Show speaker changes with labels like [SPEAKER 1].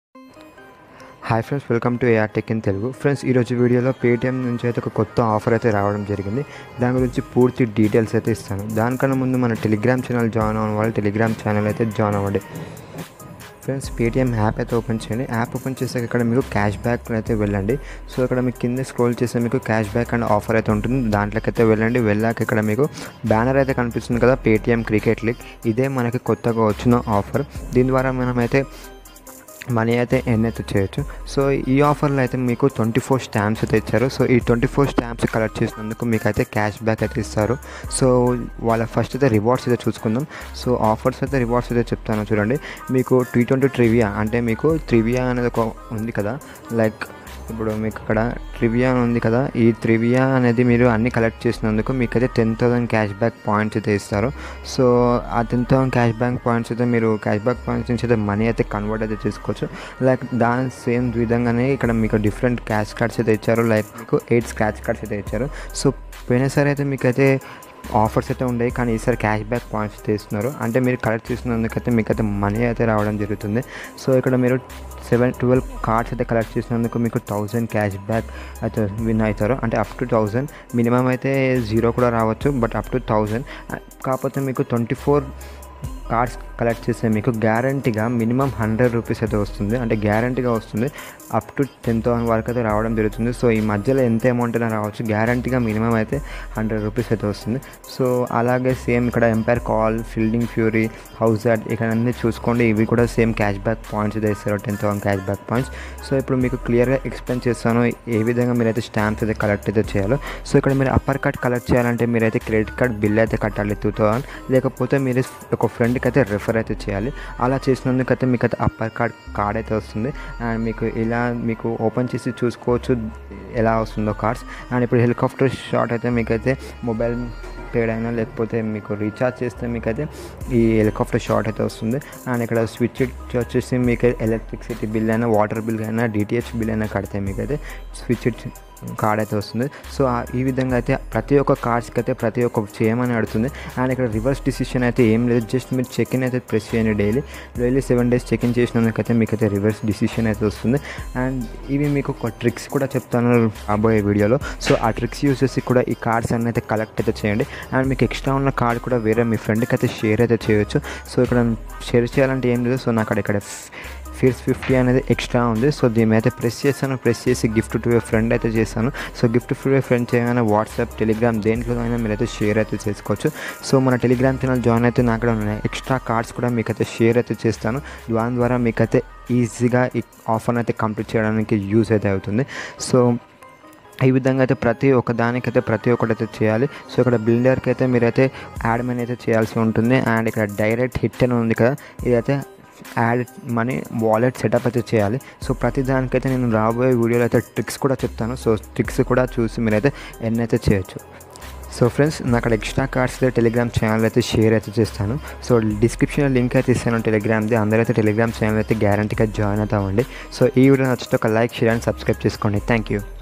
[SPEAKER 1] hi friends welcome to AR tech in Telugu friends ఈరోజు వీడియోలో Paytm నుంచి అయితే ఒక కొత్త ఆఫర్ అయితే రావడం జరిగింది దాని గురించి పూర్తి డీటెయిల్స్ అయితే ఇస్తాను దానికన్నా ముందు మన టెలిగ్రామ్ ఛానల్ జాయిన్ అవ్వడం వాళ్ళు టెలిగ్రామ్ ఛానల్ అయితే జాయిన్ అవ్వండి ఫ్రెండ్స్ పేటిఎం యాప్ అయితే ఓపెన్ చేయండి యాప్ ఓపెన్ చేసాక ఇక్కడ మీకు క్యాష్ బ్యాక్ అయితే వెళ్ళండి సో ఇక్కడ మీకు కింద స్క్రోల్ చేస్తే మీకు క్యాష్ బ్యాక్ అండ్ ఆఫర్ అయితే ఉంటుంది దాంట్లోకి అయితే వెళ్ళండి వెళ్ళాక ఇక్కడ మీకు బ్యానర్ అయితే కనిపిస్తుంది కదా పేటిఎం క్రికెట్ లీగ్ ఇదే మనకి కొత్తగా వచ్చిన ఆఫర్ దీని ద్వారా మనమైతే మనీ అయితే ఎన్ అయితే చేయొచ్చు సో ఈ ఆఫర్లో అయితే మీకు ట్వంటీ ఫోర్ స్టాంప్స్ అయితే ఇచ్చారు సో ఈ ట్వంటీ ఫోర్ స్టాంప్స్ కలెక్ట్ చేసినందుకు మీకు అయితే క్యాష్ బ్యాక్ అయితే ఇస్తారు సో వాళ్ళ ఫస్ట్ అయితే రివార్డ్స్ అయితే చూసుకుందాం సో ఆఫర్స్ అయితే రివార్డ్స్ అయితే చెప్తాను చూడండి మీకు టీ ట్వంటీ ట్రివియా అంటే మీకు ట్రివియా అనేది ఒక ఉంది కదా లైక్ ఇప్పుడు మీకు ఇక్కడ ట్రివియా ఉంది కదా ఈ ట్రివియా అనేది మీరు అన్ని కలెక్ట్ చేసినందుకు మీకు అయితే ten thousand cash back points అయితే ఇస్తారు సో ఆ ten thousand cash back points అయితే మీరు క్యాష్ బ్యాక్ పాయింట్స్ నుంచి అయితే మనీ అయితే కన్వర్ట్ అయితే చేసుకోవచ్చు లైక్ దాని సేమ్ విధంగానే ఇక్కడ మీకు డిఫరెంట్ క్యాష్ కార్డ్స్ అయితే ఇచ్చారు లైక్ మీకు ఎయిట్ స్క్రాచ్ కార్డ్స్ అయితే ఇచ్చారు సో పోయినసారి అయితే మీకు అయితే ఆఫర్స్ అయితే ఉండేవి కానీ ఈసారి క్యాష్ బ్యాక్ పాయింట్స్ తీస్తున్నారు అంటే మీరు కలెక్ట్ చేసినందుకైతే మీకు అయితే మనీ అయితే రావడం జరుగుతుంది సో ఇక్కడ మీరు సెవెన్ ట్వెల్వ్ కార్డ్స్ అయితే కలెక్ట్ చేసినందుకు మీకు థౌజండ్ క్యాష్ బ్యాక్ అయితే విన్ అవుతారు అంటే అప్ టు థౌజండ్ మినిమం అయితే జీరో కూడా రావచ్చు బట్ అప్ టు థౌజండ్ కాకపోతే మీకు ట్వంటీ ఫోర్ కార్డ్స్ కలెక్ట్ చేస్తే మీకు గ్యారంటీగా మినిమం హండ్రెడ్ రూపీస్ అయితే వస్తుంది అంటే గ్యారంటీగా వస్తుంది అప్ టు టెన్ థౌసండ్ వరకు అయితే రావడం జరుగుతుంది సో ఈ మధ్యలో ఎంత అమౌంట్ అయినా రావచ్చు గ్యారంటీగా మినిమం అయితే హండ్రెడ్ రూపీస్ అయితే వస్తుంది సో అలాగే సేమ్ ఇక్కడ umpire call fielding fury house add ఇక్కడ అన్నీ చూసుకోండి ఇవి కూడా సేమ్ క్యాష్ బ్యాక్ పాయింట్స్ అయితే ఇస్తారు ten thousand cash back points so ఇప్పుడు మీకు క్లియర్గా ఎక్స్ప్లెయిన్ చేస్తాను ఏ విధంగా మీరైతే స్టాంప్స్ అయితే కలెక్ట్ అయితే చేయాలో సో ఇక్కడ మీరు అప్పర్ కార్డ్ కలెక్ట్ చేయాలంటే మీరైతే క్రెడిట్ కార్డ్ బిల్ అయితే కట్టాలి టూ థౌసండ్ లేకపోతే మీరు ఒక ఫ్రెండ్కి అయితే రెఫర్ అయితే చేయాలి అలా చేసినందుకు అయితే మీకు అయితే అప్పర్ కార్డ్ కార్డ్ అయితే వస్తుంది అండ్ మీకు ఇలా మీకు ఓపెన్ చేసి చూసుకోవచ్చు ఎలా వస్తుందో కార్డ్స్ అండ్ ఇప్పుడు హెలికాప్టర్ షాట్ అయితే మీకైతే మొబైల్ పేడ్ అయినా లేకపోతే మీకు రీఛార్జ్ చేస్తే మీకైతే ఈ హెలికాప్టర్ షాట్ అయితే వస్తుంది అండ్ ఇక్కడ స్విచ్ వచ్చేసి మీకు ఎలక్ట్రిసిటీ బిల్ అయినా వాటర్ బిల్ అయినా డిటిహెచ్ బిల్ అయినా కడితే మీకైతే స్విచ్ కార్డ్ అయితే వస్తుంది సో ఈ విధంగా అయితే ప్రతి ఒక్క కార్డ్స్కి అయితే ప్రతి ఒక్క చేయమని అడుగుతుంది అండ్ ఇక్కడ రివర్స్ డిసిషన్ అయితే ఏం లేదు జస్ట్ మీరు చెక్ ఇన్ అయితే ప్రెస్ చేయండి daily daily seven days check in చేసినందుకైతే మీకు అయితే రివర్స్ డిసిషన్ అయితే వస్తుంది అండ్ ఇవి మీకు ఒక ట్రిక్స్ కూడా చెప్తాను రాబోయే వీడియోలో సో ఆ ట్రిక్స్ యూస్ చేసి కూడా ఈ కార్డ్స్ అన్నీ అయితే కలెక్ట్ అయితే చేయండి అండ్ మీకు ఎక్స్ట్రా ఉన్న కార్డ్ కూడా వేరే మీ ఫ్రెండ్కి అయితే షేర్ అయితే చేయొచ్చు సో ఇక్కడ షేర్ చేయాలంటే ఏం లేదు సో నాకు ఇక్కడ ఫీర్స్ ఫిఫ్టీ అనేది ఎక్స్ట్రా ఉంది సో దీని అయితే ప్రెస్ చేస్తాను ప్రెస్ చేసి గిఫ్ట్ టు ఏ ఫ్రెండ్ అయితే చేస్తాను so gift to a friend చేయగానే వాట్సాప్ టెలిగ్రామ్ దేంట్లో అయినా మీరైతే షేర్ అయితే చేసుకోవచ్చు సో మన టెలిగ్రామ్ ఛానల్ జాయిన్ అయితే నాకు కూడా ఉన్నాయి ఎక్స్ట్రా కార్డ్స్ కూడా మీకు అయితే షేర్ అయితే చేస్తాను దాని ద్వారా మీకైతే ఈజీగా ఈ ఆఫర్ అయితే కంప్లీట్ చేయడానికి యూజ్ అయితే అవుతుంది సో ఈ విధంగా అయితే ప్రతి ఒక్క దానికైతే ప్రతి ఒక్కటి అయితే చేయాలి సో ఇక్కడ బిల్డర్కి అయితే మీరైతే యాడ్ మనీ అయితే చేయాల్సి ఉంటుంది అండ్ ఇక్కడ డైరెక్ట్ హిట్ అని ఉంది కదా ఇదైతే యాడ్ మనీ వాలెట్ సెటప్ అయితే చేయాలి సో ప్రతి దానికైతే నేను రాబోయే వీడియోలో అయితే ట్రిక్స్ కూడా చెప్తాను సో ట్రిక్స్ కూడా చూసి మీరైతే ఎన్ని అయితే చేయొచ్చు సో ఫ్రెండ్స్ నాకు అక్కడ ఎక్స్ట్రా కార్డ్స్ టెలిగ్రామ్ ఛానల్ అయితే షేర్ అయితే చేస్తాను సో డిస్క్రిప్షన్లో లింక్ అయితే ఇస్తాను టెలిగ్రామ్ది అందరైతే టెలిగ్రామ్ ఛానల్ అయితే గ్యారంటీగా జాయిన్ అవుతామండి సో ఈ వీడియో నచ్చితే ఒక లైక్ షేర్ అండ్ సబ్స్క్రైబ్ చేసుకోండి థ్యాంక్ యూ